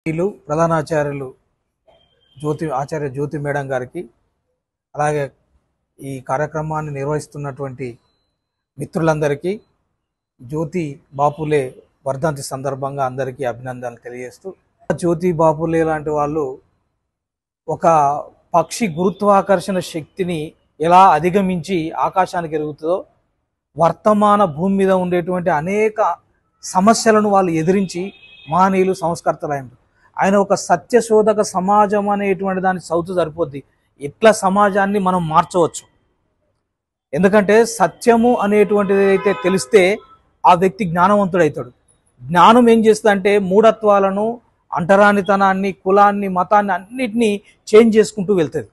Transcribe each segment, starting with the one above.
వీళ్ళు ప్రధానాచార్యులు జ్యోతి ఆచార్య జ్యోతి మేడం గారికి అలాగే ఈ కార్యక్రమాన్ని నిర్వహిస్తున్నటువంటి మిత్రులందరికీ జ్యోతి బాపులే వర్ధంతి సందర్భంగా అందరికీ అభినందనలు తెలియజేస్తూ జ్యోతి బాపులే లాంటి వాళ్ళు ఒక పక్షి గురుత్వాకర్షణ శక్తిని ఎలా అధిగమించి ఆకాశానికి ఎరుగుతుందో వర్తమాన భూమి మీద ఉండేటువంటి అనేక సమస్యలను వాళ్ళు ఎదిరించి మహనీయులు సంస్కర్తలైన ఆయన ఒక సత్యశోధక సమాజం అనేటువంటి దాన్ని చదువుతూ సరిపోద్ది ఎట్లా సమాజాన్ని మనం మార్చవచ్చు ఎందుకంటే సత్యము అనేటువంటిది అయితే తెలిస్తే ఆ వ్యక్తి జ్ఞానవంతుడవుతాడు జ్ఞానం ఏం చేస్తుందంటే మూఢత్వాలను అంటరానితనాన్ని కులాన్ని మతాన్ని అన్నిటినీ చేంజ్ చేసుకుంటూ వెళ్తుంది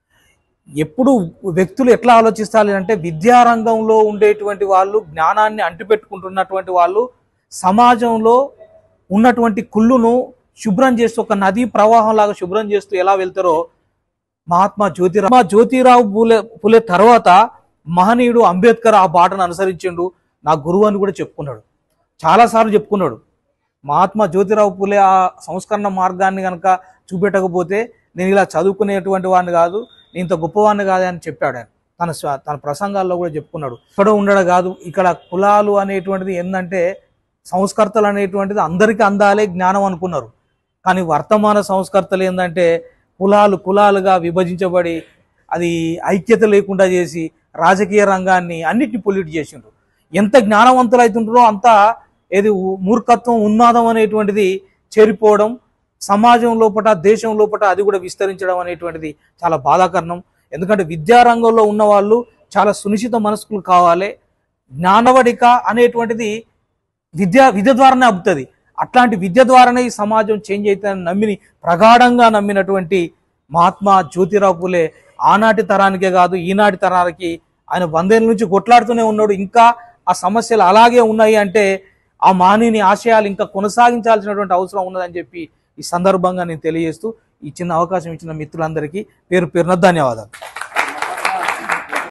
ఎప్పుడు వ్యక్తులు ఎట్లా ఆలోచిస్తారు అంటే విద్యారంగంలో ఉండేటువంటి వాళ్ళు జ్ఞానాన్ని అంటిపెట్టుకుంటున్నటువంటి వాళ్ళు సమాజంలో ఉన్నటువంటి కుళ్ళును శుభ్రం చేస్తూ ఒక నదీ ప్రవాహం లాగా శుభ్రం చేస్తూ ఎలా వెళ్తారో మహాత్మా జ్యోతిరావు మహాత్మా జ్యోతిరావు పూలే పులే తర్వాత మహనీయుడు అంబేద్కర్ ఆ బాటను అనుసరించిండు నా గురువు అని కూడా చెప్పుకున్నాడు చాలాసార్లు చెప్పుకున్నాడు మహాత్మా జ్యోతిరావు పులే ఆ సంస్కరణ మార్గాన్ని కనుక చూపెట్టకపోతే నేను ఇలా చదువుకునేటువంటి వాడిని కాదు నేను ఇంత గొప్పవాడిని కాదు అని చెప్పాడు ఆయన తన స్వ- తన ప్రసంగాల్లో కూడా చెప్పుకున్నాడు ఇక్కడ ఉండడం కాదు ఇక్కడ కులాలు అనేటువంటిది ఏంటంటే సంస్కర్తలు అనేటువంటిది అందరికీ అందాలే జ్ఞానం అనుకున్నారు కానీ వర్తమాన సంస్కర్తలు ఏంటంటే కులాలు కులాలుగా విభజించబడి అది ఐక్యత లేకుండా చేసి రాజకీయ రంగాన్ని అన్నిటిని పొల్యూట్ చేసిండ్రు ఎంత జ్ఞానవంతులు అవుతుంటారో అంత ఏది ఉ- మూర్ఖత్వం ఉన్మాదం అనేటువంటిది చేరిపోవడం సమాజం లోపట దేశం లోపట అది కూడా విస్తరించడం అనేటువంటిది చాలా బాధాకరణం ఎందుకంటే విద్యారంగంలో ఉన్న వాళ్ళు చాలా సునిశ్చిత మనస్కులు కావాలి జ్ఞానవడిక అనేటువంటిది విద్య విద్య ద్వారానే అబ్బుతుంది అట్లాంటి విద్య ద్వారానే ఈ సమాజం చేంజ్ అవుతుందని నమ్మిని ప్రగాఢంగా నమ్మినటువంటి మహాత్మా జ్యోతిరావు పులే ఆనాటి తరానికే కాదు ఈనాటి తరానికి ఆయన వందేళ్ళ నుంచి కొట్లాడుతూనే ఉన్నాడు ఇంకా ఆ సమస్యలు అలాగే ఉన్నాయి అంటే ఆ మానవుని ఆశయాలు ఇంకా కొనసాగించాల్సినటువంటి అవసరం ఉన్నదని చెప్పి ఈ సందర్భంగా నేను తెలియజేస్తూ ఈ చిన్న అవకాశం ఇచ్చిన మిత్రులందరికీ పేరు పేరున ధన్యవాదాలు